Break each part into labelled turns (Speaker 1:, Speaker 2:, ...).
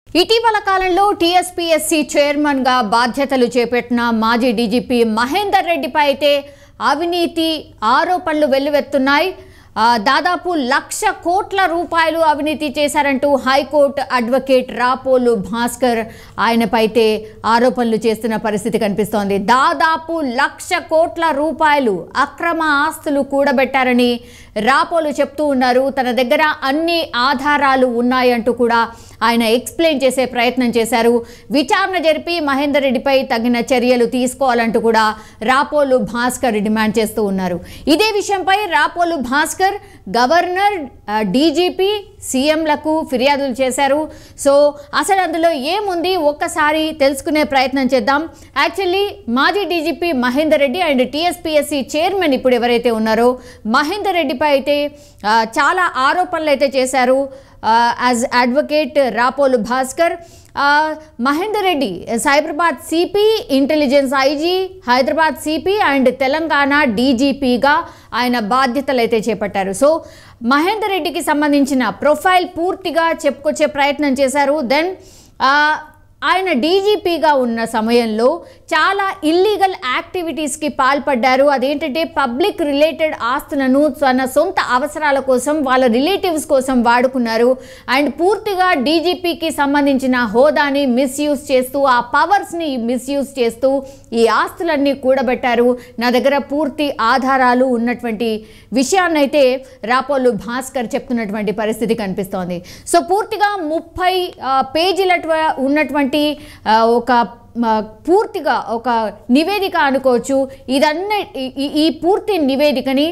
Speaker 1: ఇటీవల కాలంలో TSPSC chairman గా బాధ్యతలు చేపట్టిన మాజీ డీజీపీ మహేందర్ రెడ్డిపై అయితే అవినీతి ఆరోపణలు వెల్లువెత్తున్నాయి ఆ, దాదాపు లక్ష కోట్ల రూపాయలు అవినీతి చేశారంటూ హైకోర్టు అడ్వకేట్ రాపోలు భాస్కర్ ఆయనపై అయితే ఆరోపణలు చేస్తున్న పరిస్థితి కనిపిస్తోంది దాదాపు లక్ష కోట్ల రూపాయలు అక్రమ ఆస్తులు కూడబెట్టారని రాపోలు చెప్తూ ఉన్నారు తన దగ్గర అన్ని ఆధారాలు ఉన్నాయంటూ కూడా ఆయన ఎక్స్ప్లెయిన్ చేసే ప్రయత్నం చేశారు విచారణ జరిపి మహేందర్ రెడ్డిపై తగిన చర్యలు తీసుకోవాలంటూ కూడా రాపోలు భాస్కర్ డిమాండ్ చేస్తూ ఉన్నారు ఇదే విషయంపై రాపోలు భాస్కర్ గవర్నర్ ఆ, డీజీపీ సీఎంలకు ఫిర్యాదులు చేశారు సో అసలు అందులో ఏముంది ఒక్కసారి తెలుసుకునే ప్రయత్నం చేద్దాం యాక్చువల్లీ మాజీ డీజీపీ Mahender Reddy and TSPSC chairman ఇప్పుడు ఎవరైతే ఉన్నారో మహేందర్ రెడ్డిపై అయితే ఆ, చాలా ఆరోపణలు అయితే చేశారు యాజ్ అడ్వకేట్ రాపోలు భాస్కర్ ఆ, Mahender Reddy Cyberabad CP intelligence IG Hyderabad CP and Telangana డీజీపీగా ఆయన బాధ్యతలు అయితే చేపట్టారు సో మహేందర్ రెడ్డికి సంబంధించిన ప్రొఫైల్ పూర్తిగా చెప్పుకొచ్చే ప్రయత్నం చేశారు దెన్ ఆయన డీజీపీగా ఉన్న సమయంలో చాలా ఇల్లీగల్ యాక్టివిటీస్కి పాల్పడ్డారు అదేంటంటే పబ్లిక్ రిలేటెడ్ ఆస్తులను తన సొంత అవసరాల కోసం వాళ్ళ రిలేటివ్స్ కోసం వాడుకున్నారు అండ్ పూర్తిగా డీజీపీకి సంబంధించిన హోదాని మిస్యూజ్ చేస్తూ ఆ పవర్స్ని మిస్యూజ్ చేస్తూ ఈ ఆస్తులన్నీ కూడబెట్టారు నా దగ్గర పూర్తి ఆధారాలు ఉన్నటువంటి విషయాన్నైతే రాపోలు భాస్కర్ చెప్తున్నటువంటి పరిస్థితి కనిపిస్తోంది సో పూర్తిగా ముప్పై ఆ, పేజీల ట- ఉన్నటువంటి ఆ, ఒక మ, పూర్తిగా ఒక నివేదిక అనుకోవచ్చు ఇదన్నీ ఈ- ఈ- ఈ పూర్తి నివేదికని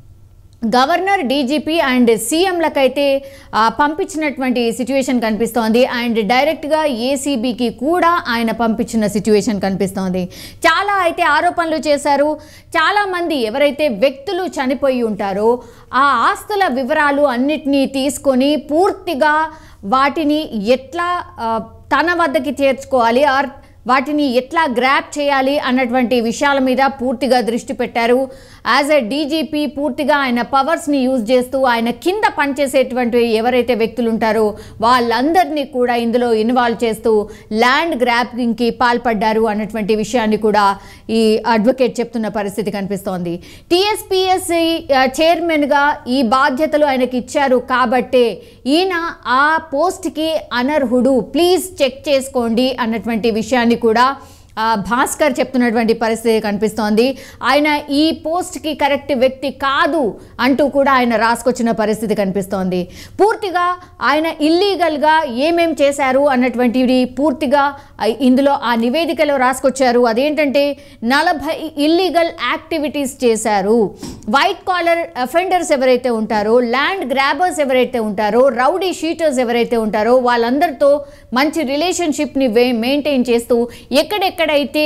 Speaker 1: గవర్నర్ డీజీపీ అండ్ సీఎంలకైతే ఆ, పంపించినటువంటి సిచ్యువేషన్ కనిపిస్తోంది అండ్ డైరెక్ట్గా ఏసీబీకి కూడా ఆయన పంపించిన సిచ్యువేషన్ కనిపిస్తోంది చాలా అయితే ఆరోపణలు చేశారు చాలామంది ఎవరైతే వ్యక్తులు చనిపోయి ఉంటారో ఆ ఆస్తుల వివరాలు అన్నిటినీ తీసుకొని పూర్తిగా వాటిని ఎట్లా ఆ, తన వద్దకి చేర్చుకోవాలి ఆర్ వాటిని ఎట్లా గ్రాప్ చేయాలి అన్నటువంటి విషయాల మీద పూర్తిగా దృష్టి పెట్టారు యాజ్ ఎ డీజీపీ పూర్తిగా ఆయన పవర్స్ని యూజ్ చేస్తూ ఆయన కింద పనిచేసేటువంటి ఎవరైతే వ్యక్తులు ఉంటారో వాళ్ళందరినీ కూడా ఇందులో ఇన్వాల్వ్ చేస్తూ ల్యాండ్ గ్రాపింగ్కి పాల్పడ్డారు అన్నటువంటి విషయాన్ని కూడా ఈ అడ్వకేట్ చెప్తున్న పరిస్థితి కనిపిస్తోంది టీఎస్పీఎస్సీ చైర్మన్గా ఈ బాధ్యతలు ఆయనకి ఇచ్చారు కాబట్టే ఈయన ఆ పోస్ట్కి అనర్హుడు ప్లీజ్ చెక్ చేసుకోండి అన్నటువంటి విషయాన్ని కూడా ఆ, భాస్కర్ చెప్తున్నటువంటి పరిస్థితి కనిపిస్తోంది ఆయన ఈ పోస్ట్కి కరెక్ట్ వ్యక్తి కాదు అంటూ కూడా ఆయన రాసుకొచ్చిన పరిస్థితి కనిపిస్తోంది పూర్తిగా ఆయన ఇల్లీగల్గా ఏమేం చేశారు అన్నటువంటివి పూర్తిగా ఆ, ఇందులో ఆ నివేదికలో రాసుకొచ్చారు అదేంటంటే నలభై ఇల్లీగల్ యాక్టివిటీస్ చేశారు వైట్ కాలర్ అఫెండర్స్ ఎవరైతే ఉంటారో ల్యాండ్ గ్రాబర్స్ ఎవరైతే ఉంటారో రౌడీ షీటర్స్ ఎవరైతే ఉంటారో వాళ్ళందరితో మంచి రిలేషన్షిప్ని మెయింటైన్ చేస్తూ ఎక్కడెక్కడైతే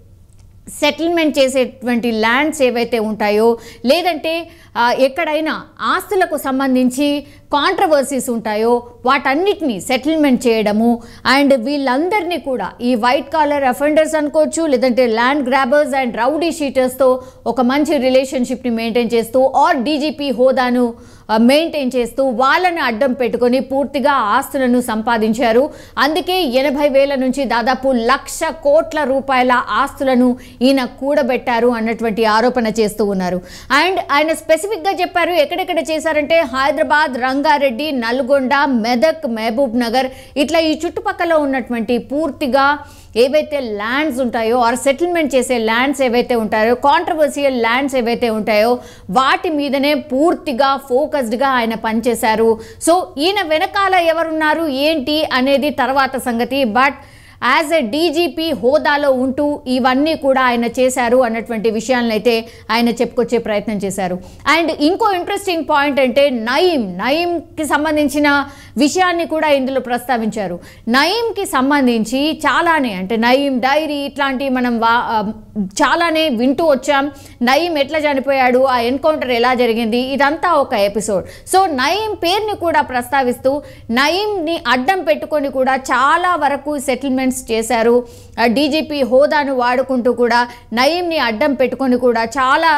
Speaker 1: సెటిల్మెంట్ చేసేటువంటి ల్యాండ్స్ ఏవైతే ఉంటాయో లేదంటే ఆ, ఎక్కడైనా ఆస్తులకు సంబంధించి కాంట్రవర్సీస్ ఉంటాయో వాటన్నిటిని సెటిల్మెంట్ చేయడము అండ్ వీళ్ళందరినీ కూడా ఈ వైట్ కాలర్ అఫెండర్స్ అనుకోవచ్చు లేదంటే ల్యాండ్ గ్రాబర్స్ అండ్ రౌడీ షీటర్స్తో ఒక మంచి రిలేషన్షిప్ని మెయింటైన్ చేస్తూ ఆర్ డీజీపీ హోదాను మెయింటైన్ చేస్తూ వాళ్ళని అడ్డం పెట్టుకొని పూర్తిగా ఆస్తులను సంపాదించారు అందుకే ఎనభై వేల నుంచి దాదాపు లక్ష కోట్ల రూపాయల ఆస్తులను ఈయన కూడబెట్టారు అన్నటువంటి ఆరోపణ చేస్తూ ఉన్నారు అండ్ ఆయన స్పెసిఫిక్గా చెప్పారు ఎక్కడెక్కడ చేశారంటే హైదరాబాద్ రంగారెడ్డి నల్గొండ మెదక్ మహబూబ్ నగర్ ఇట్లా ఈ చుట్టుపక్కల ఉన్నటువంటి పూర్తిగా ఏవైతే ల్యాండ్స్ ఉంటాయో ఆర్ సెటిల్మెంట్ చేసే ల్యాండ్స్ ఏవైతే ఉంటాయో కాంట్రవర్సియల్ ల్యాండ్స్ ఏవైతే ఉంటాయో వాటి మీదనే పూర్తిగా ఫోకస్డ్గా ఆయన పనిచేశారు సో ఈయన వెనకాల ఎవరున్నారు ఏంటి అనేది తర్వాత సంగతి బట్ యాజ్ ఎ డీజీపీ హోదాలో ఉంటూ ఇవన్నీ కూడా ఆయన చేశారు అన్నటువంటి విషయాలను అయితే ఆయన చెప్పుకొచ్చే ప్రయత్నం చేశారు అండ్ ఇంకో ఇంట్రెస్టింగ్ పాయింట్ అంటే నయీం నయీంకి సంబంధించిన విషయాన్ని కూడా ఇందులో ప్రస్తావించారు నయీంకి సంబంధించి చాలానే అంటే నయీం డైరీ ఇట్లాంటివి మనం వా ఆ, చాలానే వింటూ వచ్చాం నయీం ఎట్లా చనిపోయాడు ఆ ఎన్కౌంటర్ ఎలా జరిగింది ఇదంతా ఒక ఎపిసోడ్ సో నయీం పేరుని కూడా ప్రస్తావిస్తూ నయీంని అడ్డం పెట్టుకొని కూడా చాలా వరకు సెటిల్మెంట్స్ చేశారు డీజీపీ హోదాను వాడుకుంటూ కూడా నయీంని అడ్డం పెట్టుకొని కూడా చాలా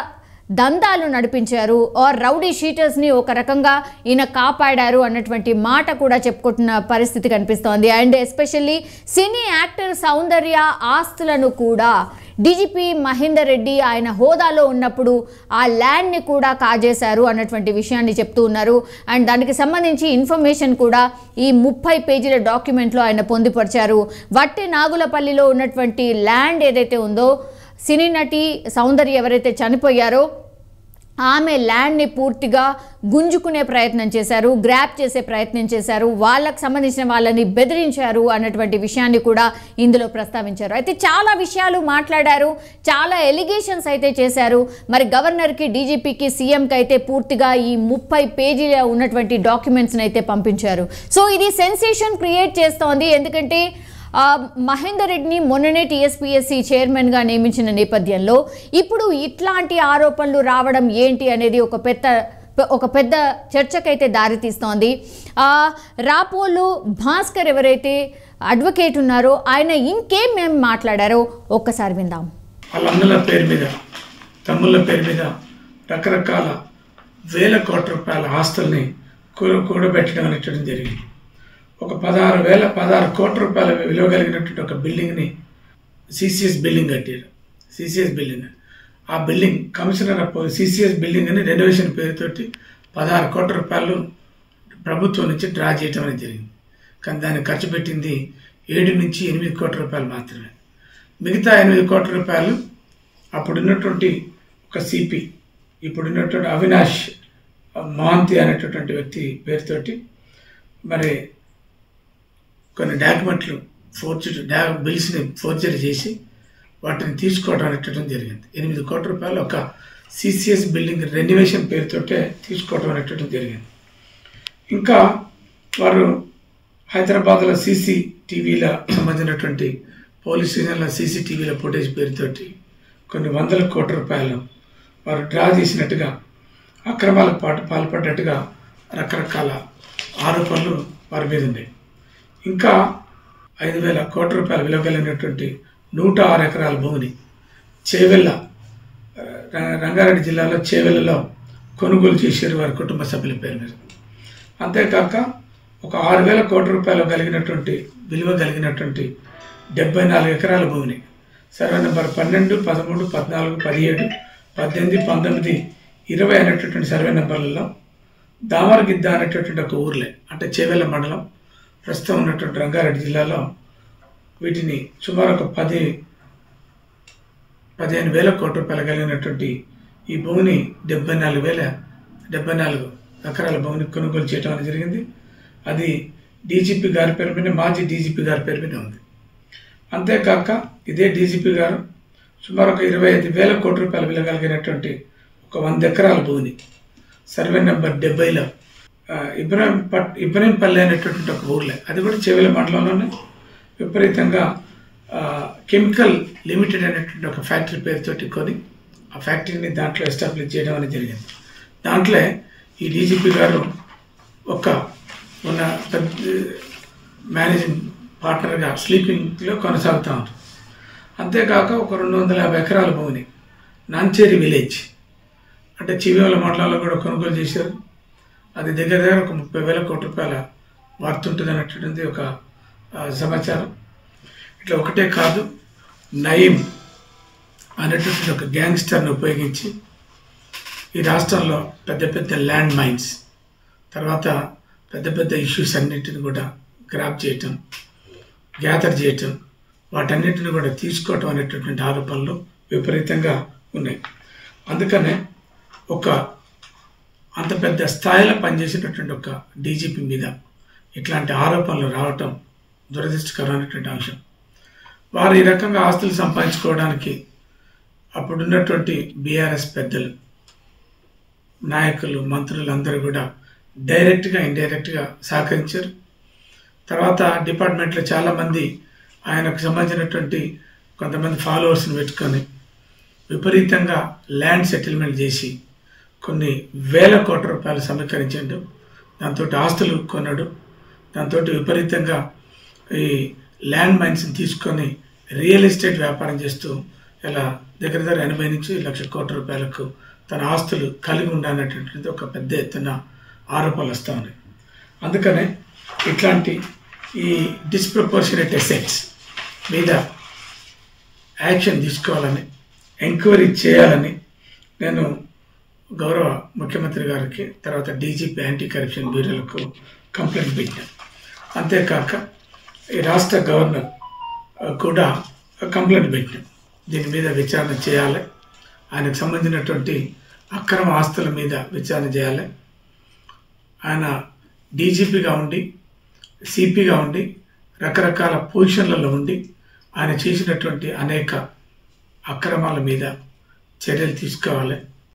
Speaker 1: దందాలు నడిపించారు ఆర్ రౌడీ షీటర్స్ని ఒక రకంగా ఈయన కాపాడారు అన్నటువంటి మాట కూడా చెప్పుకుంటున్న పరిస్థితి కనిపిస్తోంది and especially cine actor Soundarya ఆస్తులను కూడా డీజీపీ మహేందర్ రెడ్డి ఆయన హోదాలో ఉన్నప్పుడు ఆ ల్యాండ్ని కూడా కాజేశారు అన్నటువంటి విషయాన్ని చెప్తూ ఉన్నారు అండ్ దానికి సంబంధించి ఇన్ఫర్మేషన్ కూడా ఈ ముప్పై పేజీల డాక్యుమెంట్లో ఆయన పొందుపరిచారు వట్టి నాగులపల్లిలో ఉన్నటువంటి ల్యాండ్ ఏదైతే ఉందో సినీ నటి సౌందర్య ఎవరైతే చనిపోయారో ఆమె ల్యాండ్ని పూర్తిగా గుంజుకునే ప్రయత్నం చేశారు గ్రాప్ చేసే ప్రయత్నం చేశారు వాళ్ళకు సంబంధించిన వాళ్ళని బెదిరించారు అన్నటువంటి విషయాన్ని కూడా ఇందులో ప్రస్తావించారు అయితే చాలా విషయాలు మాట్లాడారు చాలా ఎలిగేషన్స్ అయితే చేశారు మరి గవర్నర్కి డీజీపీకి సీఎంకి అయితే పూర్తిగా ఈ ముప్పై పేజీల ఉన్నటువంటి డాక్యుమెంట్స్ని అయితే పంపించారు సో ఇది సెన్సేషన్ క్రియేట్ చేస్తోంది ఎందుకంటే ఆ, మహేందర్ రెడ్డిని మొన్ననే టీఎస్పీఎస్సీ చైర్మన్గా నియమించిన నేపథ్యంలో ఇప్పుడు ఇట్లాంటి ఆరోపణలు రావడం ఏంటి అనేది ఒక పెద్ద ఒక పెద్ద చర్చకైతే దారితీస్తోంది ఆ, రాపోలు భాస్కర్ ఎవరైతే అడ్వకేట్ ఉన్నారో ఆయన ఇంకేం మేము మాట్లాడారో ఒక్కసారి విందాం
Speaker 2: వాళ్ళ అన్నల పేరు మీద తమ్ముళ్ళ పేరు మీద రకరకాల వేల కోట్ల రూపాయల ఆస్తుల్ని కూడ కూడబెట్టడం అనేటువంటి జరిగింది ఒక పదహారు వేల పదహారు కోట్ల రూపాయల విలువ కలిగినటువంటి ఒక బిల్డింగ్ని సిసిఎస్ బిల్డింగ్ కట్టారు సిసిఎస్ బిల్డింగ్ ఆ building commissioner of CCS building అని రెనోవేషన్ పేరుతోటి పదహారు కోట్ల రూపాయలు ప్రభుత్వం నుంచి డ్రా చేయడం అనేది జరిగింది కానీ దాన్ని ఖర్చు పెట్టింది ఏడు నుంచి ఎనిమిది కోట్ల రూపాయలు మాత్రమే మిగతా ఎనిమిది కోట్ల రూపాయలు అప్పుడున్నటువంటి ఒక సిపి ఇప్పుడున్నటువంటి అవినాష్ మహాంతి అనేటటువంటి వ్యక్తి పేరుతోటి మరి కొన్ని డాక్యుమెంట్లు ఫోర్జరీ డా బిల్స్ని ఫోర్జరీ చేసి వాటిని తీసుకోవడం అనేటటువంటి జరిగింది ఎనిమిది కోట్ల రూపాయలు ఒక సిసిఎస్ బిల్డింగ్ రెన్యువేషన్ పేరుతోటే తీసుకోవడం అనేటటువంటి జరిగింది ఇంకా వారు హైదరాబాద్లో సీసీ టీవీల సంబంధించినటువంటి పోలీస్ స్టేషన్ల సీసీటీవీల ఫుటేజ్ పేరుతోటి కొన్ని వందల కోట్ల రూపాయలు వారు డ్రా చేసినట్టుగా అక్రమాలకు పాటు పాల్పడ్డట్టుగా రకరకాల ఆరోపణలు వారి మీద ఉన్నాయి ఇంకా ఐదు వేల కోట్ల రూపాయల విలువ కలిగినటువంటి నూట ఆరు ఎకరాల భూమిని చేవెళ్ళ ర- రంగారెడ్డి జిల్లాలో చేవెళ్ళలో కొనుగోలు చేశారు వారి కుటుంబ సభ్యుల పేరు మీద అంతేకాక ఒక ఆరు వేల కోట్ల రూపాయలు కలిగినటువంటి విలువ కలిగినటువంటి డెబ్బై నాలుగు ఎకరాల భూమిని సర్వే నెంబర్ పన్నెండు పదమూడు పద్నాలుగు పదిహేడు పద్దెనిమిది పంతొమ్మిది ఇరవై అనేటటువంటి సర్వే నెంబర్లలో దామరగిద్ద అనేటటువంటి ఒక ఊర్లే అంటే చేవెళ్ళ మండలం ప్రస్తుతం ఉన్నటువంటి రంగారెడ్డి జిల్లాలో వీటిని సుమారు ఒక పది పదిహేను వేల కోట్ల రూపాయలు కలిగినటువంటి ఈ భూమిని డెబ్బై నాలుగు వేల డెబ్బై నాలుగు ఎకరాల భూమిని కొనుగోలు చేయడం అనేది జరిగింది అది డీజీపీ గారి పేరు మీద మాజీ డీజీపీ గారి పేరు మీద ఉంది అంతేకాక ఇదే డీజీపీ గారు సుమారు ఒక ఇరవై ఐదు వేల కోట్ల రూపాయల విలువ కలిగినటువంటి ఒక వంద ఎకరాల భూమిని సర్వే నెంబర్ డెబ్బైలో ఆ, ఇబ్రాహిం పట్ ఇబ్రాహింపల్లి అనేటటువంటి ఒక ఊర్లే అది కూడా చెవిల మండలంలోనే విపరీతంగా ఆ, కెమికల్ లిమిటెడ్ అనేటువంటి ఒక ఫ్యాక్టరీ పేరుతోటి కొని ఆ ఫ్యాక్టరీని దాంట్లో ఎస్టాబ్లిష్ చేయడం అనేది జరిగింది దాంట్లో ఈ డీజీపీ గారు ఒక ఉన్న పెద్ద మేనేజింగ్ పార్ట్నర్గా స్లీపింగ్లో కొనసాగుతూ ఉంటారు అంతేకాక ఒక రెండు వందల యాభై ఎకరాల భూమిని నాంచేరి విలేజ్ అంటే చివేల మండలంలో కూడా కొనుగోలు చేశారు అది దగ్గర దగ్గర ఒక ముప్పై వేల కోట్ల రూపాయల వర్త్ ఉంటుంది అనేటువంటిది ఒక ఆ, సమాచారం ఇట్లా ఒకటే కాదు నయీం అనేటటువంటి ఒక గ్యాంగ్స్టర్ని ఉపయోగించి ఈ రాష్ట్రంలో పెద్ద పెద్ద ల్యాండ్ మైన్స్ తర్వాత పెద్ద పెద్ద ఇష్యూస్ అన్నిటిని కూడా గ్రాప్ చేయటం గ్యాదర్ చేయటం వాటన్నిటిని కూడా తీసుకోవటం అనేటటువంటి ఆరోపణలు విపరీతంగా ఉన్నాయి అందుకనే ఒక అంత పెద్ద స్థాయిలో పనిచేసేటటువంటి ఒక డీజీపీ మీద ఇట్లాంటి ఆరోపణలు రావటం దురదృష్టకరమైనటువంటి అంశం వారు ఈ రకంగా ఆస్తులు సంపాదించుకోవడానికి అప్పుడున్నటువంటి బీఆర్ఎస్ పెద్దలు నాయకులు మంత్రులు అందరూ కూడా డైరెక్ట్గా ఇండైరెక్ట్గా సహకరించారు తర్వాత డిపార్ట్మెంట్లో చాలామంది ఆయనకు సంబంధించినటువంటి కొంతమంది ఫాలోవర్స్ని పెట్టుకొని విపరీతంగా ల్యాండ్ సెటిల్మెంట్ చేసి కొన్ని వేల కోట్ల రూపాయలు సమీకరించాడు దాంతో ఆస్తులు కొన్నాడు దాంతో విపరీతంగా ఈ ల్యాండ్ మైన్స్ని తీసుకొని రియల్ ఎస్టేట్ వ్యాపారం చేస్తూ ఇలా దగ్గర దగ్గర ఎనభై నుంచి లక్ష కోట్ల రూపాయలకు తన ఆస్తులు కలిగి ఉండనటువంటిది ఒక పెద్ద ఎత్తున ఆరోపణలు వస్తూ ఉన్నాయి అందుకనే ఇట్లాంటి ఈ డిస్ప్రపోర్షనేట్ ఎసెట్స్ మీద యాక్షన్ తీసుకోవాలని ఎంక్వైరీ చేయాలని నేను గౌరవ ముఖ్యమంత్రి గారికి తర్వాత డీజీపీ యాంటీ కరప్షన్ బ్యూరోలకు కంప్లైంట్ పెట్టాను అంతేకాక ఈ రాష్ట్ర గవర్నర్ ఆ, కూడా కంప్లైంట్ పెట్టాం దీని మీద విచారణ చేయాలి ఆయనకు సంబంధించినటువంటి అక్రమ ఆస్తుల మీద విచారణ చేయాలి ఆయన డీజీపీగా ఉండి సిపిగా ఉండి రకరకాల పొజిషన్లలో ఉండి ఆయన చేసినటువంటి అనేక అక్రమాల మీద చర్యలు తీసుకోవాలి